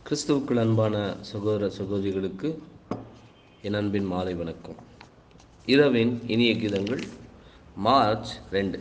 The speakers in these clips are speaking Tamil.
கிறிஸ்துவுக்குள் அன்பான சகோதர சகோதரிகளுக்கு என் அன்பின் மாலை வணக்கம் இரவின் இனிய கீதங்கள் மார்ச் ரெண்டு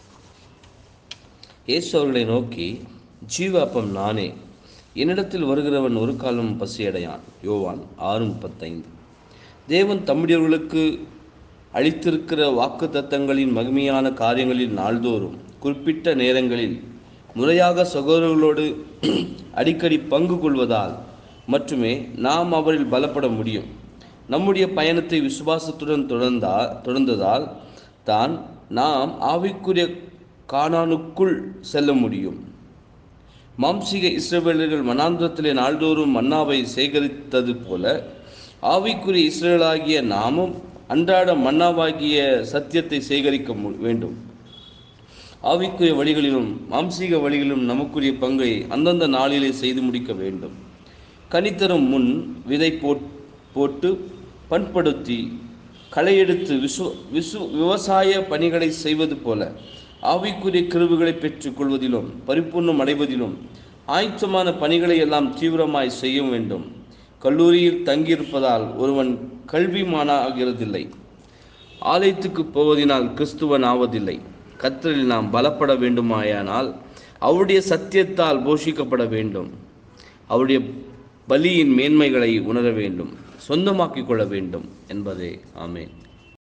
இயேசு அவர்களை நோக்கி ஜீவாப்பம் நானே என்னிடத்தில் வருகிறவன் ஒரு காலம் பசியடையான் யோவான் ஆறு முப்பத்தைந்து தேவன் தம்முடையவர்களுக்கு அளித்திருக்கிற வாக்கு தத்தங்களின் மகிமையான காரியங்களில் நாள்தோறும் குறிப்பிட்ட நேரங்களில் முறையாக சகோதரர்களோடு அடிக்கடி பங்கு கொள்வதால் மட்டுமே நாம் அவரில் பலப்பட முடியும் நம்முடைய பயணத்தை விசுவாசத்துடன் தொடர்ந்தா தொடர்ந்ததால் தான் நாம் ஆவிக்குரிய கானானுக்குள் செல்ல முடியும் மாம்சீக இஸ்ரவேலர்கள் மனாந்திரத்திலே நாள்தோறும் மன்னாவை சேகரித்தது போல ஆவிக்குரிய இஸ்ரேலாகிய நாமும் அன்றாட மன்னாவாகிய சத்தியத்தை சேகரிக்க மு- வேண்டும் ஆவிக்குரிய வழிகளிலும் மாம்சீக வழிகளிலும் நமக்குரிய பங்கை அந்தந்த நாளிலே செய்து முடிக்க வேண்டும் கனித்தரும் முன் விதை போட் போட்டு பண்படுத்தி களையெடுத்து விசு விசு விவசாய பணிகளை செய்வது போல ஆவிக்குரிய கிருவுகளை பெற்றுக் கொள்வதிலும் பரிபூர்ணம் அடைவதிலும் ஆயத்தமான பணிகளை எல்லாம் தீவிரமாய் செய்ய வேண்டும் கல்லூரியில் தங்கியிருப்பதால் ஒருவன் கல்விமானாகிறதில்லை ஆலயத்துக்கு போவதினால் கிறிஸ்துவன் ஆவதில்லை கர்த்தரில் நாம் பலப்பட வேண்டுமாயானால் அவருடைய சத்தியத்தால் போஷிக்கப்பட வேண்டும் அவருடைய பலியின் மேன்மைகளை உணர வேண்டும் சொந்தமாக்கிக் கொள்ள வேண்டும் என்பதே ஆமேன்